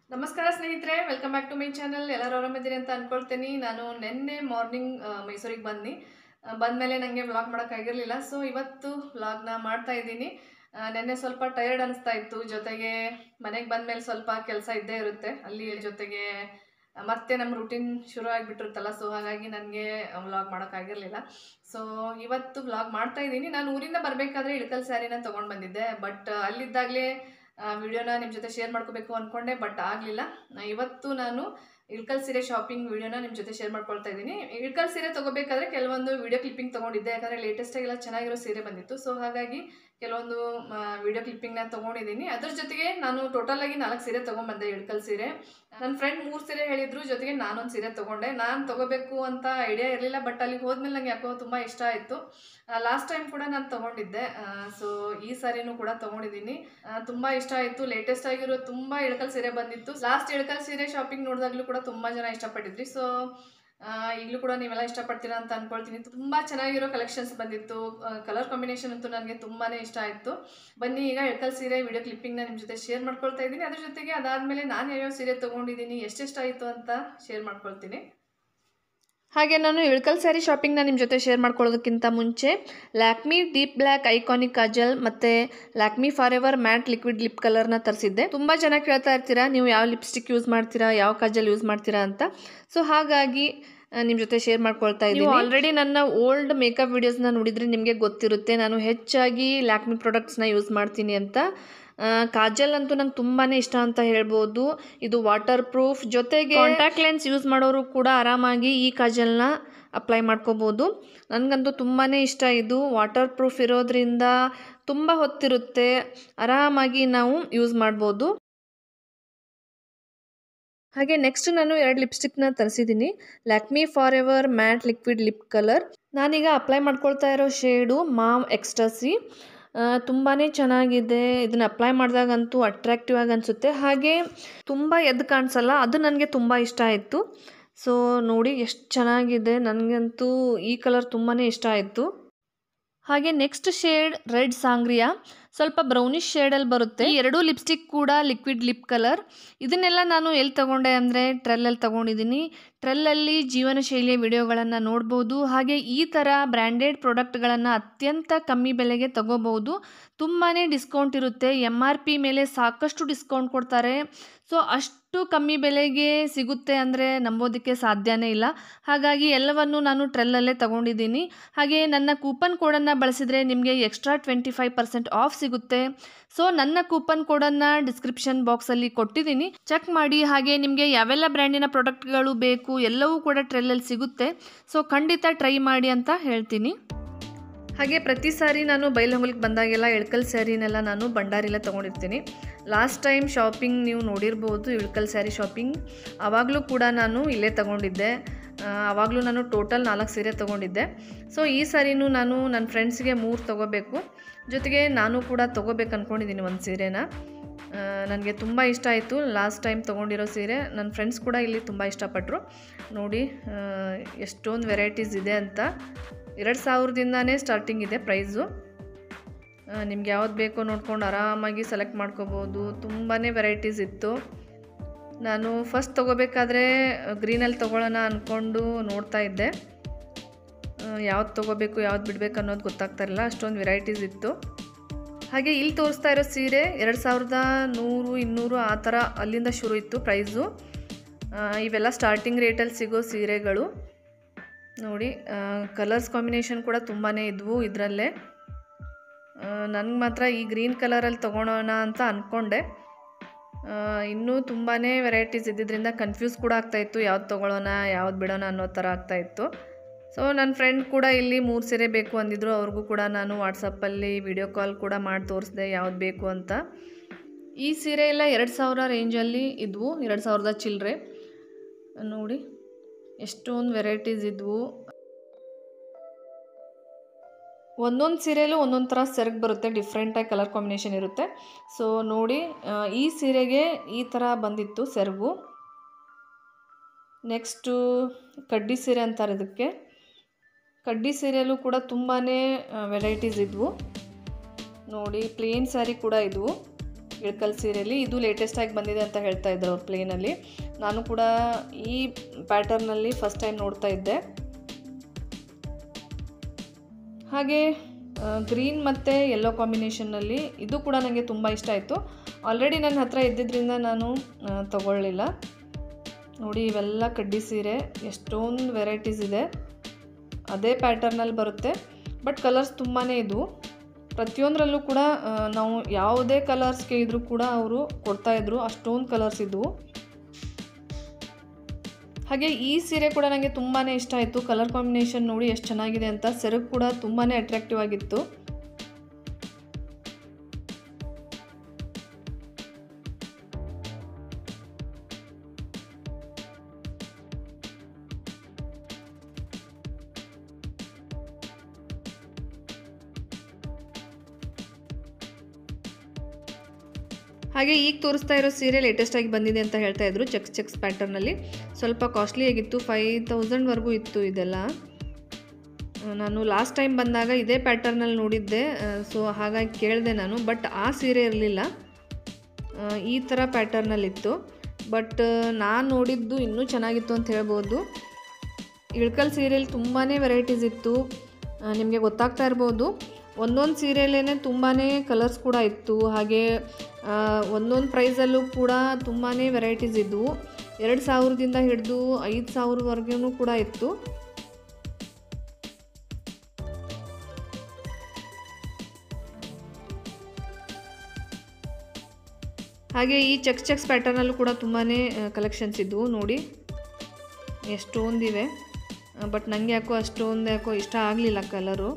ನಮಸ್ಕಾರ ಸ್ನೇಹಿತರೆ welcome back to my channel ಎಲ್ಲರೂ ಆರಾಮಿದ್ದೀರಿ ಅಂತ ಅನ್ಕೊಳ್ತೀನಿ ನಾನು ನಿನ್ನೆ ಮಾರ್ನಿಂಗ್ ಮೈಸೂರಿಗೆ ಬಂದು ಬಂದಮೇಲೆ ನನಗೆ ವ್ಲಾಗ್ ಮಾಡೋಕ್ಕಾಗಿರಲಿಲ್ಲ ಸೊ ಇವತ್ತು ವ್ಲಾಗ್ನ ಮಾಡ್ತಾ ಇದ್ದೀನಿ ನಿನ್ನೆ ಸ್ವಲ್ಪ ಟಯರ್ಡ್ ಅನಿಸ್ತಾ ಇತ್ತು ಜೊತೆಗೆ ಮನೆಗೆ ಬಂದಮೇಲೆ ಸ್ವಲ್ಪ ಕೆಲಸ ಇದ್ದೇ ಇರುತ್ತೆ ಅಲ್ಲಿ ಜೊತೆಗೆ ಮತ್ತೆ ನಮ್ಮ ರುಟೀನ್ ಶುರು ಆಗಿಬಿಟ್ಟಿರುತ್ತಲ್ಲ ಸೊ ಹಾಗಾಗಿ ನನಗೆ ವ್ಲಾಗ್ ಮಾಡೋಕ್ಕಾಗಿರಲಿಲ್ಲ ಸೊ ಇವತ್ತು ವ್ಲಾಗ್ ಮಾಡ್ತಾ ಇದ್ದೀನಿ ನಾನು ಊರಿಂದ ಬರಬೇಕಾದ್ರೆ ಇಳಕಲ್ ಸ್ಯಾರಿನ ತೊಗೊಂಡು ಬಂದಿದ್ದೆ ಬಟ್ ಅಲ್ಲಿದ್ದಾಗಲೇ ವಿಡಿಯೋನ ನಿಮ್ಮ ಜೊತೆ ಶೇರ್ ಮಾಡ್ಕೋಬೇಕು ಅಂದ್ಕೊಂಡೆ ಬಟ್ ಆಗಲಿಲ್ಲ ಇವತ್ತು ನಾನು ಇಳ್ಕಲ್ ಸೀರೆ ಶಾಪಿಂಗ್ ವಿಡಿಯೋನ ನಿಮ್ಮ ಜೊತೆ ಶೇರ್ ಮಾಡ್ಕೊಳ್ತಾ ಇದ್ದೀನಿ ಇಳ್ಕಲ್ ಸೀರೆ ತೊಗೋಬೇಕಾದ್ರೆ ಕೆಲವೊಂದು ವಿಡಿಯೋ ಕ್ಲಿಪ್ಪಿಂಗ್ ತೊಗೊಂಡಿದ್ದೆ ಯಾಕಂದರೆ ಲೇಟೆಸ್ಟಾಗೆಲ್ಲ ಚೆನ್ನಾಗಿರೋ ಸೀರೆ ಬಂದಿತ್ತು ಸೊ ಹಾಗಾಗಿ ಕೆಲವೊಂದು ವಿಡಿಯೋ ಕ್ಲಿಪ್ಪಿಂಗ್ನ ತೊಗೊಂಡಿದ್ದೀನಿ ಅದ್ರ ಜೊತೆಗೆ ನಾನು ಟೋಟಲ್ ಆಗಿ ನಾಲ್ಕು ಸೀರೆ ತೊಗೊಂಬಂದೆ ಇಳ್ಕಲ್ ಸೀರೆ ನನ್ನ ಫ್ರೆಂಡ್ ಮೂರು ಸೀರೆ ಹೇಳಿದ್ರು ಜೊತೆಗೆ ನಾನೊಂದು ಸೀರೆ ತೊಗೊಂಡೆ ನಾನು ತೊಗೋಬೇಕು ಅಂತ ಐಡಿಯಾ ಇರಲಿಲ್ಲ ಬಟ್ ಅಲ್ಲಿಗೆ ಹೋದ್ಮೇಲೆ ನಂಗೆ ಯಾಕೋ ತುಂಬ ಇಷ್ಟ ಆಯಿತು ಲಾಸ್ಟ್ ಟೈಮ್ ಕೂಡ ನಾನು ತೊಗೊಂಡಿದ್ದೆ ಸೊ ಈ ಸಾರಿನೂ ಕೂಡ ತೊಗೊಂಡಿದ್ದೀನಿ ತುಂಬ ಇಷ್ಟ ಆಯಿತು ಲೇಟೆಸ್ಟ್ ಆಗಿರೋ ತುಂಬ ಇಳಕಲ್ ಸೀರೆ ಬಂದಿತ್ತು ಲಾಸ್ಟ್ ಇಳಕಲ್ ಸೀರೆ ಶಾಪಿಂಗ್ ನೋಡಿದಾಗಲೂ ಕೂಡ ತುಂಬ ಜನ ಇಷ್ಟಪಟ್ಟಿದ್ರಿ ಸೊ ಈಗಲೂ ಕೂಡ ನೀವೆಲ್ಲ ಇಷ್ಟಪಡ್ತೀರಾ ಅಂತ ಅಂದ್ಕೊಳ್ತೀನಿ ತುಂಬ ಚೆನ್ನಾಗಿರೋ ಕಲೆಕ್ಷನ್ಸ್ ಬಂದಿತ್ತು ಕಲರ್ ಕಾಂಬಿನೇಷನ್ ಅಂತೂ ನನಗೆ ತುಂಬಾ ಇಷ್ಟ ಆಯಿತು ಬನ್ನಿ ಈಗ ಇಳಕಲ್ ಸೀರೆ ವಿಡಿಯೋ ಕ್ಲಿಪ್ಪಿಂಗ್ನ ನಿಮ್ಮ ಜೊತೆ ಶೇರ್ ಮಾಡ್ಕೊಳ್ತಾ ಇದ್ದೀನಿ ಅದ್ರ ಜೊತೆಗೆ ಅದಾದಮೇಲೆ ನಾನು ಯಾವ್ಯಾವ ಸೀರೆ ತೊಗೊಂಡಿದ್ದೀನಿ ಎಷ್ಟೆಷ್ಟಾಯಿತು ಅಂತ ಶೇರ್ ಮಾಡ್ಕೊಳ್ತೀನಿ ಹಾಗೆ ನಾನು ಇಳ್ಕಲ್ ಸ್ಯಾರಿ ಶಾಪಿಂಗ್ನ ನಿಮ್ಮ ಜೊತೆ ಶೇರ್ ಮಾಡ್ಕೊಳ್ಳೋದಕ್ಕಿಂತ ಮುಂಚೆ Lakme deep black iconic kajal ಮತ್ತು Lakme forever matte liquid lip ಕಲರ್ನ ತರಿಸಿದ್ದೆ ತುಂಬ ಜನ ಕೇಳ್ತಾ ಇರ್ತೀರಾ ನೀವು ಯಾವ ಲಿಪ್ಸ್ಟಿಕ್ ಯೂಸ್ ಮಾಡ್ತೀರಾ ಯಾವ ಕಾಜಲ್ ಯೂಸ್ ಮಾಡ್ತೀರಾ ಅಂತ ಸೊ ಹಾಗಾಗಿ ನಿಮ್ಮ ಜೊತೆ ಶೇರ್ ಮಾಡ್ಕೊಳ್ತಾ ಇದ್ದೀನಿ ಆಲ್ರೆಡಿ ನನ್ನ ಓಲ್ಡ್ ಮೇಕಪ್ ವಿಡಿಯೋಸ್ನ ನೋಡಿದರೆ ನಿಮಗೆ ಗೊತ್ತಿರುತ್ತೆ ನಾನು ಹೆಚ್ಚಾಗಿ ಲ್ಯಾಕ್ಮಿ ಪ್ರಾಡಕ್ಟ್ಸ್ನ ಯೂಸ್ ಮಾಡ್ತೀನಿ ಅಂತ ಕಾಜಲ್ ಅಂತೂ ನಂಗೆ ತುಂಬಾ ಇಷ್ಟ ಅಂತ ಹೇಳ್ಬೋದು ಇದು ವಾಟರ್ ಪ್ರೂಫ್ ಜೊತೆಗೆ ಕಾಂಟ್ಯಾಕ್ಟ್ ಲೆನ್ಸ್ ಯೂಸ್ ಮಾಡೋರು ಕೂಡ ಆರಾಮಾಗಿ ಈ ಕಾಜಲ್ನ ಅಪ್ಲೈ ಮಾಡ್ಕೋಬೋದು ನನಗಂತೂ ತುಂಬಾ ಇಷ್ಟ ಇದು ವಾಟರ್ ಪ್ರೂಫ್ ಇರೋದ್ರಿಂದ ತುಂಬ ಹೊತ್ತಿರುತ್ತೆ ಆರಾಮಾಗಿ ನಾವು ಯೂಸ್ ಮಾಡ್ಬೋದು ಹಾಗೆ ನೆಕ್ಸ್ಟ್ ನಾನು ಎರಡು ಲಿಪ್ಸ್ಟಿಕ್ನ ತರಿಸಿದ್ದೀನಿ Lakme forever matte liquid lip colour ನಾನೀಗ ಅಪ್ಲೈ ಮಾಡ್ಕೊಳ್ತಾ ಇರೋ ಶೇಡು ಮಾಮ್ ಎಕ್ಸ್ಟಸಿ ತುಂಬಾ ಚೆನ್ನಾಗಿದೆ ಇದನ್ನು ಅಪ್ಲೈ ಮಾಡಿದಾಗಂತೂ ಅಟ್ರಾಕ್ಟಿವ್ ಆಗಿ ಅನಿಸುತ್ತೆ ಹಾಗೆ ತುಂಬ ಎದ್ದು ಕಾಣಿಸಲ್ಲ ಅದು ನನಗೆ ತುಂಬ ಇಷ್ಟ ಆಯಿತು ಸೊ ನೋಡಿ ಎಷ್ಟು ಚೆನ್ನಾಗಿದೆ ನನಗಂತೂ ಈ ಕಲರ್ ತುಂಬಾ ಇಷ್ಟ ಆಯಿತು ಹಾಗೆ ನೆಕ್ಸ್ಟ್ ಶೇಡ್ ರೆಡ್ ಸಾಂಗ್ರಿಯಾ ಸ್ವಲ್ಪ ಬ್ರೌನಿಶ್ ಶೇಡಲ್ಲಿ ಬರುತ್ತೆ ಈ ಎರಡೂ ಲಿಪ್ಸ್ಟಿಕ್ ಕೂಡ ಲಿಕ್ವಿಡ್ ಲಿಪ್ ಕಲರ್ ಇದನ್ನೆಲ್ಲ ನಾನು ಎಲ್ಲಿ ತಗೊಂಡೆ ಅಂದರೆ ಟ್ರೆಲ್ಲಲ್ಲಿ ತಗೊಂಡಿದ್ದೀನಿ ಟ್ರೆಲ್ಲಲ್ಲಿ ಜೀವನ ಶೈಲಿಯ ವಿಡಿಯೋಗಳನ್ನು ನೋಡ್ಬೋದು ಹಾಗೆ ಈ ಥರ ಬ್ರ್ಯಾಂಡೆಡ್ ಪ್ರಾಡಕ್ಟ್ಗಳನ್ನು ಅತ್ಯಂತ ಕಮ್ಮಿ ಬೆಲೆಗೆ ತಗೋಬೋದು ತುಂಬಾ ಡಿಸ್ಕೌಂಟ್ ಇರುತ್ತೆ ಎಮ್ ಆರ್ ಪಿ ಮೇಲೆ ಸಾಕಷ್ಟು ಡಿಸ್ಕೌಂಟ್ ಕೊಡ್ತಾರೆ ಸೊ ಅಷ್ಟು ಕಮ್ಮಿ ಬೆಲೆಗೆ ಸಿಗುತ್ತೆ ಅಂದರೆ ನಂಬೋದಕ್ಕೆ ಸಾಧ್ಯನೇ ಇಲ್ಲ ಹಾಗಾಗಿ ಎಲ್ಲವನ್ನು ನಾನು ಟ್ರೆಲ್ಲಲ್ಲೇ ತಗೊಂಡಿದ್ದೀನಿ ಹಾಗೆ ನನ್ನ ಕೂಪನ್ ಕೋಡನ್ನು ಬಳಸಿದರೆ ನಿಮಗೆ extra twenty five percent off ಸಿಗುತ್ತೆ ಸೊ ನನ್ನ ಕೂಪನ್ ಕೋಡನ್ನು ಡಿಸ್ಕ್ರಿಪ್ಷನ್ ಬಾಕ್ಸಲ್ಲಿ ಕೊಟ್ಟಿದ್ದೀನಿ ಚೆಕ್ ಮಾಡಿ ಹಾಗೆ ನಿಮಗೆ ಯಾವೆಲ್ಲ ಬ್ರ್ಯಾಂಡಿನ ಪ್ರಾಡಕ್ಟ್ಗಳು ಬೇಕು ಎಲ್ಲವೂ ಕೂಡ ಟ್ರೆಲ್ಲಲ್ಲಿ ಸಿಗುತ್ತೆ ಸೊ ಖಂಡಿತ ಟ್ರೈ ಮಾಡಿ ಅಂತ ಹೇಳ್ತೀನಿ ಹಾಗೆ ಪ್ರತಿ ಸಾರಿ ನಾನು ಬೈಲಹೊಂಗಲಿಗೆ ಬಂದಾಗೆಲ್ಲ ಇಳ್ಕಲ್ ಸ್ಯಾರಿನೆಲ್ಲ ನಾನು ಭಂಡಾರಿಲ್ಲ ತೊಗೊಂಡಿರ್ತೀನಿ ಲಾಸ್ಟ್ ಟೈಮ್ ಶಾಪಿಂಗ್ ನೀವು ನೋಡಿರ್ಬೋದು ಇಳ್ಕಲ್ ಸ್ಯಾರಿ ಶಾಪಿಂಗ್ ಆವಾಗಲೂ ಕೂಡ ನಾನು ಇಲ್ಲೇ ತೊಗೊಂಡಿದ್ದೆ ಆವಾಗಲೂ ನಾನು ಟೋಟಲ್ ನಾಲ್ಕು ಸೀರೆ ತೊಗೊಂಡಿದ್ದೆ ಸೊ ಈ ಸಾರಿನೂ ನಾನು ನನ್ನ ಫ್ರೆಂಡ್ಸ್ಗೆ ಮೂರು ತೊಗೋಬೇಕು ಜೊತೆಗೆ ನಾನು ಕೂಡ ತೊಗೋಬೇಕು ಅಂದ್ಕೊಂಡಿದ್ದೀನಿ ಒಂದು ಸೀರೆನ ನನಗೆ ತುಂಬ ಇಷ್ಟ ಆಯಿತು ಲಾಸ್ಟ್ ಟೈಮ್ ತೊಗೊಂಡಿರೋ ಸೀರೆ ನನ್ನ ಫ್ರೆಂಡ್ಸ್ ಕೂಡ ಇಲ್ಲಿ ತುಂಬ ಇಷ್ಟಪಟ್ಟರು ನೋಡಿ ಎಷ್ಟೊಂದು ವೆರೈಟೀಸ್ ಇದೆ ಅಂತ ಎರಡು ಸಾವಿರದಿಂದನೇ ಸ್ಟಾರ್ಟಿಂಗ್ ಇದೆ ಪ್ರೈಸು ನಿಮ್ಗೆ ಯಾವ್ದು ಬೇಕೋ ನೋಡ್ಕೊಂಡು ಆರಾಮಾಗಿ ಸೆಲೆಕ್ಟ್ ಮಾಡ್ಕೋಬೋದು ತುಂಬಾ ವೆರೈಟೀಸ್ ಇತ್ತು ನಾನು ಫಸ್ಟ್ ತೊಗೋಬೇಕಾದ್ರೆ ಗ್ರೀನಲ್ಲಿ ತೊಗೊಳ್ಳೋಣ ಅಂದ್ಕೊಂಡು ನೋಡ್ತಾ ಇದ್ದೆ ಯಾವ್ದು ತೊಗೋಬೇಕು ಯಾವ್ದು ಬಿಡಬೇಕು ಅನ್ನೋದು ಗೊತ್ತಾಗ್ತಾ ಇರಲಿಲ್ಲ ಅಷ್ಟೊಂದು ವೆರೈಟೀಸ್ ಇತ್ತು ಹಾಗೆ ಇಲ್ಲಿ ತೋರಿಸ್ತಾ ಇರೋ ಸೀರೆ ಎರಡು ಸಾವಿರದ ನೂರು ಇನ್ನೂರು ಆ ಥರ ಅಲ್ಲಿಂದ ಶುರು ಇತ್ತು ಪ್ರೈಸು ಇವೆಲ್ಲ ಸ್ಟಾರ್ಟಿಂಗ್ ರೇಟಲ್ಲಿ ಸಿಗೋ ಸೀರೆಗಳು ನೋಡಿ ಕಲರ್ಸ್ ಕಾಂಬಿನೇಷನ್ ಕೂಡ ತುಂಬಾ ಇದ್ವು ಇದರಲ್ಲೇ ನನಗೆ ಮಾತ್ರ ಈ ಗ್ರೀನ್ ಕಲರಲ್ಲಿ ತೊಗೊಳೋಣ ಅಂತ ಅಂದ್ಕೊಂಡೆ ಇನ್ನೂ ತುಂಬಾ ವೆರೈಟೀಸ್ ಇದ್ದಿದ್ದರಿಂದ ಕನ್ಫ್ಯೂಸ್ ಕೂಡ ಆಗ್ತಾಯಿತ್ತು ಯಾವ್ದು ತೊಗೊಳ್ಳೋಣ ಯಾವ್ದು ಬಿಡೋಣ ಅನ್ನೋ ಥರ ಆಗ್ತಾಯಿತ್ತು ಸೊ ನನ್ನ ಫ್ರೆಂಡ್ ಕೂಡ ಇಲ್ಲಿ ಮೂರು ಸೀರೆ ಬೇಕು ಅಂದಿದ್ರು ಅವ್ರಿಗೂ ಕೂಡ ನಾನು ವಾಟ್ಸಪ್ಪಲ್ಲಿ ವಿಡಿಯೋ ಕಾಲ್ ಕೂಡ ಮಾಡಿ ತೋರಿಸಿದೆ ಯಾವ್ದು ಬೇಕು ಅಂತ ಈ ಸೀರೆ ಎಲ್ಲ ಎರಡು ಸಾವಿರ ರೇಂಜಲ್ಲಿ ಇದ್ವು ಎರಡು ಸಾವಿರದ ಚಿಲ್ಲರೆ ನೋಡಿ ಎಷ್ಟೊಂದು ವೆರೈಟೀಸ್ ಇದ್ವು ಒಂದೊಂದು ಸೀರೆಯಲ್ಲೂ ಒಂದೊಂದು ಥರ ಸೆರಗು ಬರುತ್ತೆ ಡಿಫ್ರೆಂಟಾಗಿ ಕಲರ್ ಕಾಂಬಿನೇಷನ್ ಇರುತ್ತೆ ಸೊ ನೋಡಿ ಈ ಸೀರೆಗೆ ಈ ಥರ ಬಂದಿತ್ತು ಸೆರಗು ನೆಕ್ಸ್ಟು ಕಡ್ಡಿ ಸೀರೆ ಅಂತಾರೆ ಇದಕ್ಕೆ ಕಡ್ಡಿ ಸೀರೆಯಲ್ಲೂ ಕೂಡ ತುಂಬಾ ವೆರೈಟೀಸ್ ಇದ್ವು ನೋಡಿ ಪ್ಲೇನ್ ಸ್ಯಾರಿ ಕೂಡ ಇದ್ವು ಇಳ್ಕಲ್ ಸೀರೆಯಲ್ಲಿ ಇದು ಲೇಟೆಸ್ಟಾಗಿ ಬಂದಿದೆ ಅಂತ ಹೇಳ್ತಾ ಇದ್ರು ಅವ್ರು ಪ್ಲೇನಲ್ಲಿ ನಾನು ಕೂಡ ಈ ಪ್ಯಾಟರ್ನಲ್ಲಿ ಫಸ್ಟ್ ಟೈಮ್ ನೋಡ್ತಾ ಇದ್ದೆ ಹಾಗೆ ಗ್ರೀನ್ ಮತ್ತು ಯೆಲ್ಲೋ ಕಾಂಬಿನೇಷನ್ನಲ್ಲಿ ಇದು ಕೂಡ ನನಗೆ ತುಂಬ ಇಷ್ಟ ಆಯಿತು ಆಲ್ರೆಡಿ ನನ್ನ ಹತ್ರ ಇದ್ದಿದ್ದರಿಂದ ನಾನು ತಗೊಳ್ಳಿಲ್ಲ ನೋಡಿ ಇವೆಲ್ಲ ಕಡ್ಡಿ ಸೀರೆ ಎಷ್ಟೊಂದು ವೆರೈಟೀಸ್ ಇದೆ ಅದೇ ಪ್ಯಾಟರ್ನಲ್ಲಿ ಬರುತ್ತೆ ಬಟ್ ಕಲರ್ಸ್ ತುಂಬಾ ಇದ್ವು ಪ್ರತಿಯೊಂದರಲ್ಲೂ ಕೂಡ ಆ, ನಾವು ಯಾವುದೇ ಕಲರ್ಸ್ಗೆ ಇದ್ರೂ ಕೂಡ ಅವರು ಕೊಡ್ತಾಯಿದ್ರು ಅಷ್ಟೊಂದು ಕಲರ್ಸ್ ಇದ್ವು ಹಾಗೆ ಈ ಸೀರೆ ಕೂಡ ನನಗೆ ತುಂಬಾ ಇಷ್ಟ ಆಯಿತು ಕಲರ್ ಕಾಂಬಿನೇಷನ್ ನೋಡಿ ಎಷ್ಟು ಚೆನ್ನಾಗಿದೆ ಅಂತ ಸೆರಗು ಕೂಡ ತುಂಬಾ ಅಟ್ರಾಕ್ಟಿವ್ ಆಗಿತ್ತು ಹಾಗೆ ಈಗ ತೋರಿಸ್ತಾ ಇರೋ ಸೀರೆ ಲೇಟೆಸ್ಟಾಗಿ ಬಂದಿದೆ ಅಂತ ಹೇಳ್ತಾ ಇದ್ರು ಚೆಕ್ಸ್ ಚೆಕ್ಸ್ ಪ್ಯಾಟರ್ನಲ್ಲಿ ಸ್ವಲ್ಪ ಕಾಸ್ಟ್ಲಿ ಆಗಿತ್ತು ಫೈವ್ ತೌಸಂಡ್ವರೆಗೂ ಇತ್ತು ಇದೆಲ್ಲ ಆ, ನಾನು ಲಾಸ್ಟ್ ಟೈಮ್ ಬಂದಾಗ ಇದೇ ಪ್ಯಾಟರ್ನಲ್ಲಿ ನೋಡಿದ್ದೆ ಸೊ ಹಾಗಾಗಿ ಕೇಳಿದೆ ನಾನು ಬಟ್ ಆ ಸೀರೆ ಇರಲಿಲ್ಲ ಈ ಥರ ಪ್ಯಾಟರ್ನಲ್ಲಿತ್ತು ಬಟ್ ನಾನು ನೋಡಿದ್ದು ಇನ್ನೂ ಚೆನ್ನಾಗಿತ್ತು ಅಂತ ಹೇಳ್ಬೋದು ಇಳ್ಕಲ್ ಸೀರೆಯಲ್ಲಿ ತುಂಬಾ ವೆರೈಟೀಸ್ ಇತ್ತು ನಿಮಗೆ ಗೊತ್ತಾಗ್ತಾ ಇರ್ಬೋದು ಒಂದೊಂದು ಸೀರೆಯಲ್ಲೇ ತುಂಬಾ ಕಲರ್ಸ್ ಕೂಡ ಇತ್ತು ಹಾಗೆ ಒಂದೊಂದು ಪ್ರೈಸಲ್ಲೂ ಕೂಡ ತುಂಬಾ ವೆರೈಟೀಸ್ ಇದ್ದವು ಎರಡು ಸಾವಿರದಿಂದ ಹಿಡಿದು ಐದು ಸಾವಿರವರೆಗೂ ಕೂಡ ಇತ್ತು ಹಾಗೆ ಈ ಚೆಕ್ಸ್ ಚೆಕ್ಸ್ ಪ್ಯಾಟರ್ನಲ್ಲೂ ಕೂಡ ತುಂಬಾ ಕಲೆಕ್ಷನ್ಸ್ ಇದ್ದವು ನೋಡಿ ಎಷ್ಟೊಂದಿವೆ ಬಟ್ ನನಗೆ ಯಾಕೋ ಅಷ್ಟೊಂದು ಯಾಕೋ ಇಷ್ಟ ಆಗಲಿಲ್ಲ ಕಲರು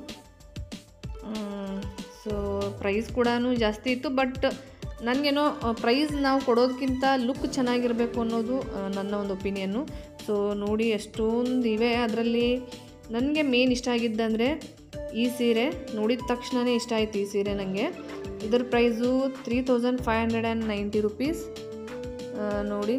ಸೊ ಪ್ರೈಸ್ ಕೂಡ ಜಾಸ್ತಿ ಇತ್ತು ಬಟ್ ನನಗೇನೋ ಪ್ರೈಸ್ ನಾವು ಕೊಡೋದಕ್ಕಿಂತ ಲುಕ್ ಚೆನ್ನಾಗಿರಬೇಕು ಅನ್ನೋದು ಆ, ನನ್ನ ಒಂದು ಒಪಿನಿಯನ್ನು ಸೊ ನೋಡಿ ಎಷ್ಟೊಂದು ಇವೆ ಅದರಲ್ಲಿ ನನಗೆ ಮೇನ್ ಇಷ್ಟ ಆಗಿದ್ದಂದರೆ ಈ ಸೀರೆ ನೋಡಿದ ತಕ್ಷಣವೇ ಇಷ್ಟ ಆಯಿತು ಈ ಸೀರೆ ನನಗೆ ಇದರ price three thousand five hundred and ninety rupees ನೋಡಿ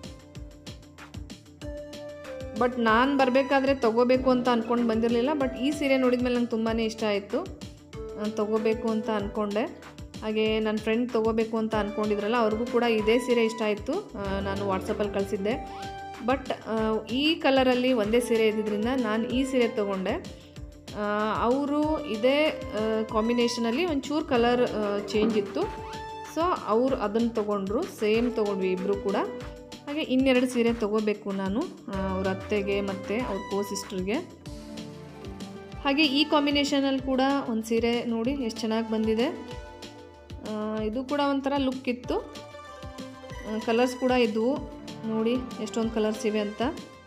ಬಟ್ ನಾನು ಬರಬೇಕಾದ್ರೆ ತೊಗೋಬೇಕು ಅಂತ ಅಂದ್ಕೊಂಡು ಬಂದಿರಲಿಲ್ಲ ಬಟ್ ಈ ಸೀರೆ ನೋಡಿದ್ಮೇಲೆ ನಂಗೆ ತುಂಬಾ ಇಷ್ಟ ಆಯಿತು ತೊಗೋಬೇಕು ಅಂತ ಅಂದ್ಕೊಂಡೆ ಹಾಗೆ ನನ್ನ ಫ್ರೆಂಡ್ ತೊಗೋಬೇಕು ಅಂತ ಅಂದ್ಕೊಂಡಿದ್ರಲ್ಲ ಅವ್ರಿಗೂ ಕೂಡ ಇದೇ ಸೀರೆ ಇಷ್ಟ ಆಯಿತು ನಾನು ವಾಟ್ಸಪ್ಪಲ್ಲಿ ಕಳಿಸಿದ್ದೆ ಬಟ್ ಈ ಕಲರಲ್ಲಿ ಒಂದೇ ಸೀರೆ ಇದ್ದಿದ್ದರಿಂದ ನಾನು ಈ ಸೀರೆ ತೊಗೊಂಡೆ ಅವರು ಇದೇ ಕಾಂಬಿನೇಷನಲ್ಲಿ ಒಂಚೂರು ಕಲರ್ ಚೇಂಜ್ ಇತ್ತು ಸೊ ಅವರು ಅದನ್ನು ತೊಗೊಂಡ್ರು ಸೇಮ್ ತೊಗೊಂಡ್ವಿ ಇಬ್ಬರು ಕೂಡ ಹಾಗೆ ಇನ್ನೆರಡು ಸೀರೆ ತೊಗೋಬೇಕು ನಾನು ಆ, ಅವ್ರ ಅತ್ತೆಗೆ ಮತ್ತು ಅವ್ರ ಕೋ ಸಿಸ್ಟ್ರಿಗೆ ಹಾಗೆ ಈ ಕಾಂಬಿನೇಷನಲ್ಲಿ ಕೂಡ ಒಂದು ಸೀರೆ ನೋಡಿ ಎಷ್ಟು ಚೆನ್ನಾಗಿ ಬಂದಿದೆ ಆ, ಇದು ಕೂಡ ಒಂಥರ ಲುಕ್ ಇತ್ತು ಕಲರ್ಸ್ ಕೂಡ ಇದ್ವು ನೋಡಿ ಎಷ್ಟೊಂದು ಕಲರ್ಸ್ ಇವೆ ಅಂತ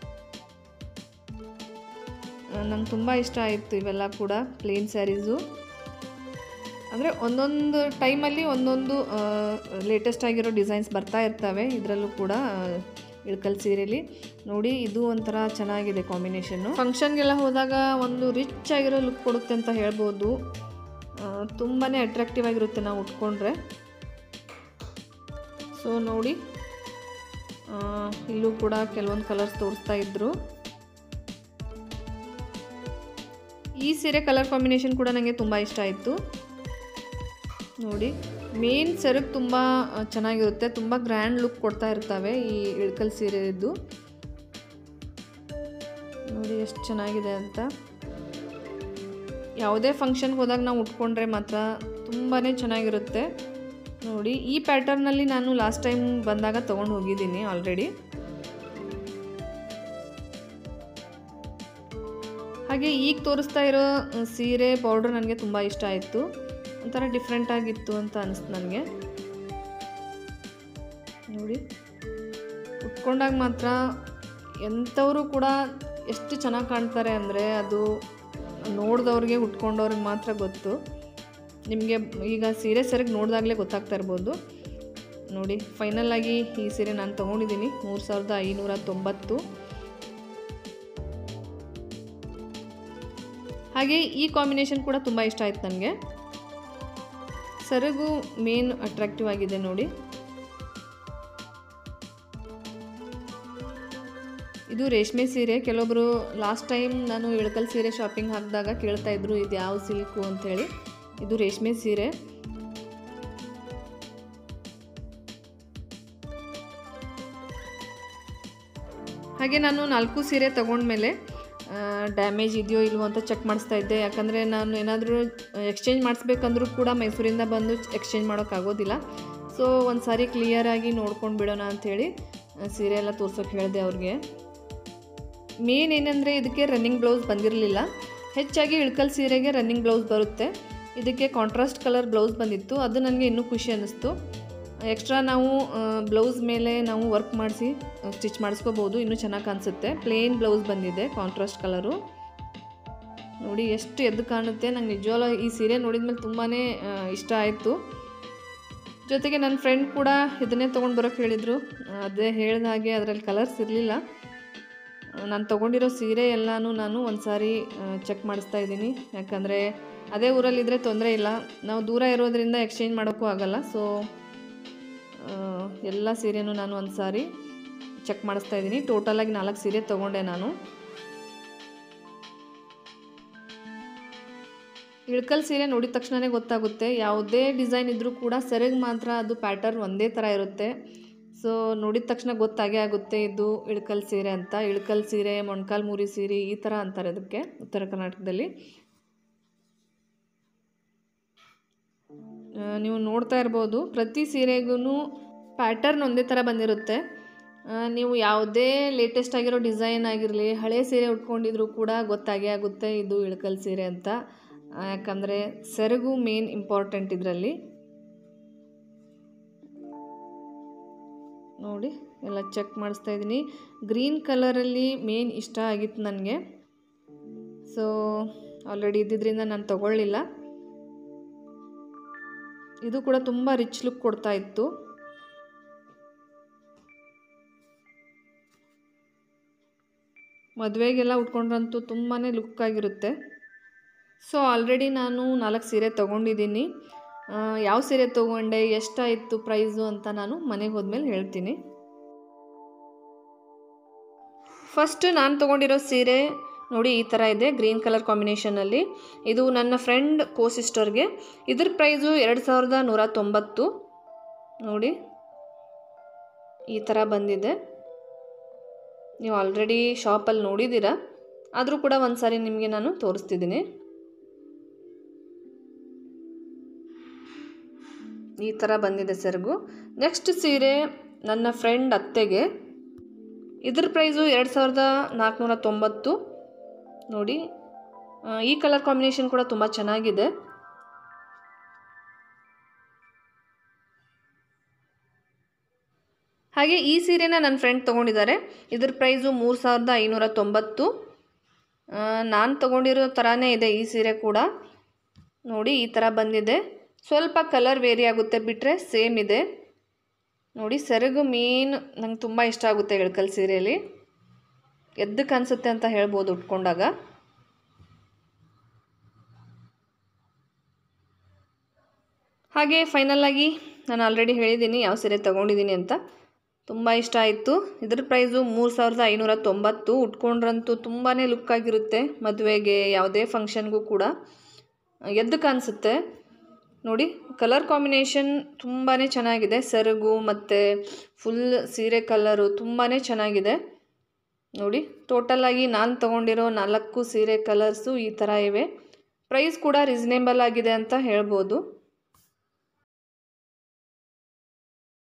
ನಂಗೆ ತುಂಬ ಇಷ್ಟ ಆಯಿತು ಇವೆಲ್ಲ ಕೂಡ ಪ್ಲೇನ್ ಸ್ಯಾರೀಸು ಅಂದರೆ ಒಂದೊಂದು ಟೈಮಲ್ಲಿ ಒಂದೊಂದು ಲೇಟೆಸ್ಟ್ ಆಗಿರೋ ಡಿಸೈನ್ಸ್ ಬರ್ತಾ ಇರ್ತವೆ ಇದರಲ್ಲೂ ಕೂಡ ಆ, ಇಳ್ಕಲ್ ಸೀರೆಲಿ ನೋಡಿ ಇದು ಒಂಥರ ಚೆನ್ನಾಗಿದೆ ಕಾಂಬಿನೇಷನ್ನು ಫಂಕ್ಷನ್ಗೆಲ್ಲ ಹೋದಾಗ ಒಂದು ರಿಚ್ ಆಗಿರೋ ಲುಕ್ ಕೊಡುತ್ತೆ ಅಂತ ಹೇಳ್ಬೋದು ತುಂಬಾ ಅಟ್ರಾಕ್ಟಿವ್ ಆಗಿರುತ್ತೆ ನಾವು ಉಟ್ಕೊಂಡ್ರೆ ಸೊ ನೋಡಿ ಆ, ಇಲ್ಲೂ ಕೂಡ ಕೆಲವೊಂದು ಕಲರ್ಸ್ ತೋರಿಸ್ತಾ ಇದ್ರು ಈ ಸೀರೆ ಕಲರ್ ಕಾಂಬಿನೇಷನ್ ಕೂಡ ನನಗೆ ತುಂಬ ಇಷ್ಟ ಆಯಿತು ನೋಡಿ ಮೇನ್ ಸೆರಗು ತುಂಬ ಆ, ಚೆನ್ನಾಗಿರುತ್ತೆ ತುಂಬ ಗ್ರ್ಯಾಂಡ್ ಲುಕ್ ಕೊಡ್ತಾ ಇರ್ತವೆ ಈ ಇಳ್ಕಲ್ ಸೀರೆದು ನೋಡಿ ಎಷ್ಟು ಚೆನ್ನಾಗಿದೆ ಅಂತ ಯಾವುದೇ ಫಂಕ್ಷನ್ಗೆ ಹೋದಾಗ ನಾವು ಉಟ್ಕೊಂಡ್ರೆ ಮಾತ್ರ ತುಂಬಾ ಚೆನ್ನಾಗಿರುತ್ತೆ ನೋಡಿ ಈ ಪ್ಯಾಟರ್ನಲ್ಲಿ ನಾನು ಲಾಸ್ಟ್ ಟೈಮ್ ಬಂದಾಗ ತೊಗೊಂಡು ಹೋಗಿದ್ದೀನಿ ಆಲ್ರೆಡಿ ಹಾಗೆ ಈಗ ತೋರಿಸ್ತಾ ಇರೋ ಆ, ಸೀರೆ ಪೌಡ್ರ್ ನನಗೆ ತುಂಬ ಇಷ್ಟ ಆಯಿತು ಒಂಥರ ಡಿಫ್ರೆಂಟ್ ಆಗಿತ್ತು ಅಂತ ಅನಿಸ್ತು ನನಗೆ ನೋಡಿ ಉಟ್ಕೊಂಡಾಗ ಮಾತ್ರ ಎಂಥವರು ಕೂಡ ಎಷ್ಟು ಚೆನ್ನಾಗಿ ಕಾಣ್ತಾರೆ ಅಂದರೆ ಅದು ನೋಡಿದವ್ರಿಗೆ ಉಟ್ಕೊಂಡವ್ರಿಗೆ ಮಾತ್ರ ಗೊತ್ತು ನಿಮಗೆ ಈಗ ಸೀರೆ ಸರಿಗೆ ನೋಡಿದಾಗಲೇ ಗೊತ್ತಾಗ್ತಾ ಇರ್ಬೋದು ನೋಡಿ ಫೈನಲ್ ಆಗಿ ಈ ಸೀರೆ ನಾನು ತೊಗೊಂಡಿದ್ದೀನಿ ಮೂರು ಸಾವಿರದ ಐನೂರ ತೊಂಬತ್ತು ಹಾಗೆ ಈ ಕಾಂಬಿನೇಷನ್ ಕೂಡ ತುಂಬ ಇಷ್ಟ ಆಯ್ತು ನನಗೆ ಸೆರಗು ಮೇನ್ ಅಟ್ರಾಕ್ಟಿವ್ ಆಗಿದೆ ನೋಡಿ ಇದು ರೇಷ್ಮೆ ಸೀರೆ ಕೆಲವೊಬ್ಬರು ಲಾಸ್ಟ್ ಟೈಮ್ ನಾನು ಇಳಕಲ್ ಸೀರೆ ಶಾಪಿಂಗ್ ಹಾಕಿದಾಗ ಕೇಳ್ತಾ ಇದ್ರು ಇದು ಯಾವ ಸಿಲ್ಕು ಅಂಥೇಳಿ ಇದು ರೇಷ್ಮೆ ಸೀರೆ ಹಾಗೆ ನಾನು ನಾಲ್ಕು ಸೀರೆ ತೊಗೊಂಡ್ಮೇಲೆ ಡ್ಯಾಮೇಜ್ ಇದೆಯೋ ಇಲ್ವೋ ಅಂತ ಚೆಕ್ ಮಾಡಿಸ್ತಾ ಇದ್ದೆ ಯಾಕಂದರೆ ನಾನು ಏನಾದರೂ ಎಕ್ಸ್ಚೇಂಜ್ ಮಾಡಿಸ್ಬೇಕಂದ್ರೂ ಕೂಡ ಮೈಸೂರಿಂದ ಬಂದು ಎಕ್ಸ್ಚೇಂಜ್ ಮಾಡೋಕ್ಕಾಗೋದಿಲ್ಲ ಸೊ ಒಂದು ಸಾರಿ ಕ್ಲಿಯರಾಗಿ ನೋಡ್ಕೊಂಡು ಬಿಡೋಣ ಅಂಥೇಳಿ ಸೀರೆ ಎಲ್ಲ ತೋರ್ಸೋಕೆ ಹೇಳಿದೆ ಅವ್ರಿಗೆ ಮೇನ್ ಏನಂದರೆ ಇದಕ್ಕೆ ರನ್ನಿಂಗ್ ಬ್ಲೌಸ್ ಬಂದಿರಲಿಲ್ಲ ಹೆಚ್ಚಾಗಿ ಇಳ್ಕಲ್ ಸೀರೆಗೆ ರನ್ನಿಂಗ್ ಬ್ಲೌಸ್ ಬರುತ್ತೆ ಇದಕ್ಕೆ ಕಾಂಟ್ರಾಸ್ಟ್ ಕಲರ್ ಬ್ಲೌಸ್ ಬಂದಿತ್ತು ಅದು ನನಗೆ ಇನ್ನೂ ಖುಷಿ ಅನ್ನಿಸ್ತು ಎಕ್ಸ್ಟ್ರಾ ನಾವು ಬ್ಲೌಸ್ ಮೇಲೆ ನಾವು ವರ್ಕ್ ಮಾಡಿಸಿ ಸ್ಟಿಚ್ ಮಾಡಿಸ್ಕೋಬೋದು ಇನ್ನೂ ಚೆನ್ನಾಗಿ ಕಾಣಿಸುತ್ತೆ ಪ್ಲೇನ್ ಬ್ಲೌಸ್ ಬಂದಿದೆ ಕಾಂಟ್ರಾಸ್ಟ್ ಕಲರು ನೋಡಿ ಎಷ್ಟು ಎದ್ದು ಕಾಣುತ್ತೆ ನಂಗೆ ನಿಜವಾಗ್ಲೂ ಈ ಸೀರೆ ನೋಡಿದ್ಮೇಲೆ ತುಂಬಾ ಇಷ್ಟ ಆಯಿತು ಜೊತೆಗೆ ನನ್ನ ಫ್ರೆಂಡ್ ಕೂಡ ಇದನ್ನೇ ತೊಗೊಂಡು ಬರೋಕ್ಕೆ ಹೇಳಿದರು ಅದೇ ಹೇಳಿದ ಹಾಗೆ ಅದರಲ್ಲಿ ಕಲರ್ಸ್ ಇರಲಿಲ್ಲ ನಾನು ತೊಗೊಂಡಿರೋ ಸೀರೆ ಎಲ್ಲನೂ ನಾನು ಒಂದು ಸಾರಿ ಚೆಕ್ ಮಾಡಿಸ್ತಾ ಇದ್ದೀನಿ ಯಾಕಂದರೆ ಅದೇ ಊರಲ್ಲಿದ್ದರೆ ತೊಂದರೆ ಇಲ್ಲ ನಾವು ದೂರ ಇರೋದ್ರಿಂದ ಎಕ್ಸ್ಚೇಂಜ್ ಮಾಡೋಕ್ಕೂ ಆಗಲ್ಲ ಸೊ ಎಲ್ಲ ಸೀರೆನೂ ನಾನು ಒಂದು ಸಾರಿ ಚೆಕ್ ಮಾಡಿಸ್ತಾ ಇದ್ದೀನಿ ಟೋಟಲಾಗಿ ನಾಲ್ಕು ಸೀರೆ ತೊಗೊಂಡೆ ನಾನು ಇಳ್ಕಲ್ ಸೀರೆ ನೋಡಿದ ತಕ್ಷಣವೇ ಗೊತ್ತಾಗುತ್ತೆ ಯಾವುದೇ ಡಿಸೈನ್ ಇದ್ದರೂ ಕೂಡ ಸೆರಗ್ ಮಾತ್ರ ಅದು ಪ್ಯಾಟರ್ನ್ ಒಂದೇ ಥರ ಇರುತ್ತೆ ಸೊ ನೋಡಿದ ತಕ್ಷಣ ಗೊತ್ತಾಗೇ ಆಗುತ್ತೆ ಇದು ಇಳ್ಕಲ್ ಸೀರೆ ಅಂತ ಇಳ್ಕಲ್ ಸೀರೆ ಮೊಣ್ಕಾಲ್ ಮೂರಿ ಸೀರೆ ಈ ಥರ ಅಂತಾರೆ ಅದಕ್ಕೆ ಉತ್ತರ ಕರ್ನಾಟಕದಲ್ಲಿ ನೀವು ನೋಡ್ತಾ ಇರ್ಬೋದು ಪ್ರತಿ ಸೀರೆಗೂ ಪ್ಯಾಟರ್ನ್ ಒಂದೇ ಥರ ಬಂದಿರುತ್ತೆ ನೀವು ಯಾವುದೇ ಲೇಟೆಸ್ಟ್ ಆಗಿರೋ ಡಿಸೈನ್ ಆಗಿರಲಿ ಹಳೆ ಸೀರೆ ಉಟ್ಕೊಂಡಿದ್ರು ಕೂಡ ಗೊತ್ತಾಗೇ ಆಗುತ್ತೆ ಇದು ಇಳ್ಕಲ್ ಸೀರೆ ಅಂತ ಯಾಕಂದರೆ ಸೆರಗು ಮೇನ್ ಇಂಪಾರ್ಟೆಂಟ್ ಇದರಲ್ಲಿ ನೋಡಿ ಎಲ್ಲ ಚೆಕ್ ಮಾಡಿಸ್ತಾ ಇದ್ದೀನಿ ಗ್ರೀನ್ ಕಲರಲ್ಲಿ ಮೇನ್ ಇಷ್ಟ ಆಗಿತ್ತು ನನಗೆ ಸೊ ಆಲ್ರೆಡಿ ಇದ್ದಿದ್ದರಿಂದ ನಾನು ತಗೊಳ್ಳಿಲ್ಲ ಇದು ಕೂಡ ತುಂಬ ರಿಚ್ ಲುಕ್ ಕೊಡ್ತಾ ಇತ್ತು ಮದುವೆಗೆಲ್ಲ ಉಟ್ಕೊಂಡ್ರಂತೂ ತುಂಬಾ ಲುಕ್ ಆಗಿರುತ್ತೆ ಸೊ ಆಲ್ರೆಡಿ ನಾನು ನಾಲ್ಕು ಸೀರೆ ತೊಗೊಂಡಿದ್ದೀನಿ ಯಾವ ಸೀರೆ ತೊಗೊಂಡೆ ಎಷ್ಟಾಯಿತು ಪ್ರೈಸು ಅಂತ ನಾನು ಮನೆಗೆ ಹೋದ್ಮೇಲೆ ಹೇಳ್ತೀನಿ ಫಸ್ಟ್ ನಾನು ತೊಗೊಂಡಿರೋ ಸೀರೆ ನೋಡಿ ಈ ಥರ ಇದೆ ಗ್ರೀನ್ ಕಲರ್ ಕಾಂಬಿನೇಷನಲ್ಲಿ ಇದು ನನ್ನ ಫ್ರೆಂಡ್ ಕೋ ಸಿಸ್ಟರ್ಗೆ ಇದ್ರ ಪ್ರೈಸು ಎರಡು ಸಾವಿರದ ನೂರ ತೊಂಬತ್ತು ನೋಡಿ ಈ ಥರ ಬಂದಿದೆ ನೀವು ಆಲ್ರೆಡಿ ಶಾಪಲ್ಲಿ ನೋಡಿದ್ದೀರಾ ಆದರೂ ಕೂಡ ಒಂದು ಸಾರಿ ನಿಮಗೆ ನಾನು ತೋರಿಸ್ತಿದ್ದೀನಿ ಈ ಥರ ಬಂದಿದೆ ಸೆರಗು ನೆಕ್ಸ್ಟ್ ಸೀರೆ ನನ್ನ ಫ್ರೆಂಡ್ ಅತ್ತೆಗೆ ಇದ್ರ ಪ್ರೈಸು ಎರಡು ಸಾವಿರದ ನಾಲ್ಕುನೂರ ತೊಂಬತ್ತು ನೋಡಿ ಈ ಕಲರ್ ಕಾಂಬಿನೇಷನ್ ಕೂಡ ತುಂಬ ಚೆನ್ನಾಗಿದೆ ಹಾಗೆ ಈ ಸೀರೆನ ನನ್ನ ಫ್ರೆಂಡ್ ತೊಗೊಂಡಿದ್ದಾರೆ ಇದ್ರ ಪ್ರೈಸು ಮೂರು ಸಾವಿರದ ಐನೂರ ತೊಂಬತ್ತು ನಾನು ತೊಗೊಂಡಿರೋ ಥರನೇ ಇದೆ ಈ ಸೀರೆ ಕೂಡ ನೋಡಿ ಈ ಥರ ಬಂದಿದೆ ಸ್ವಲ್ಪ ಕಲರ್ ವೇರಿ ಆಗುತ್ತೆ ಬಿಟ್ಟರೆ ಸೇಮ್ ಇದೆ ನೋಡಿ ಸೆರಗು ಮೇನ್ ನಂಗೆ ತುಂಬ ಇಷ್ಟ ಆಗುತ್ತೆ ಇಳ್ಕಲ್ ಸೀರೆಯಲ್ಲಿ ಎದ್ದಕ್ಕೆ ಅನಿಸುತ್ತೆ ಅಂತ ಹೇಳ್ಬೋದು ಉಟ್ಕೊಂಡಾಗ ಹಾಗೆ ಫೈನಲಾಗಿ ನಾನು ಆಲ್ರೆಡಿ ಹೇಳಿದ್ದೀನಿ ಯಾವ ಸೀರೆ ತೊಗೊಂಡಿದ್ದೀನಿ ಅಂತ ತುಂಬ ಇಷ್ಟ ಆಯಿತು ಇದ್ರ ಪ್ರೈಸು ಮೂರು ಸಾವಿರದ ಐನೂರ ತೊಂಬತ್ತು ಉಟ್ಕೊಂಡ್ರಂತೂ ತುಂಬಾ ಲುಕ್ ಆಗಿರುತ್ತೆ ಮದುವೆಗೆ ಯಾವುದೇ ಫಂಕ್ಷನ್ಗೂ ಕೂಡ ಎದ್ದು ಕಾಣಿಸುತ್ತೆ ನೋಡಿ ಕಲರ್ ಕಾಂಬಿನೇಷನ್ ತುಂಬಾ ಚೆನ್ನಾಗಿದೆ ಸೆರಗು ಮತ್ತು ಫುಲ್ ಸೀರೆ ಕಲರು ತುಂಬಾ ಚೆನ್ನಾಗಿದೆ ನೋಡಿ ಟೋಟಲಾಗಿ ನಾನು ತೊಗೊಂಡಿರೋ ನಾಲ್ಕು ಸೀರೆ ಕಲರ್ಸು ಈ ಥರ ಇವೆ ಪ್ರೈಸ್ ಕೂಡ ರೀಸನೇಬಲ್ ಆಗಿದೆ ಅಂತ ಹೇಳ್ಬೋದು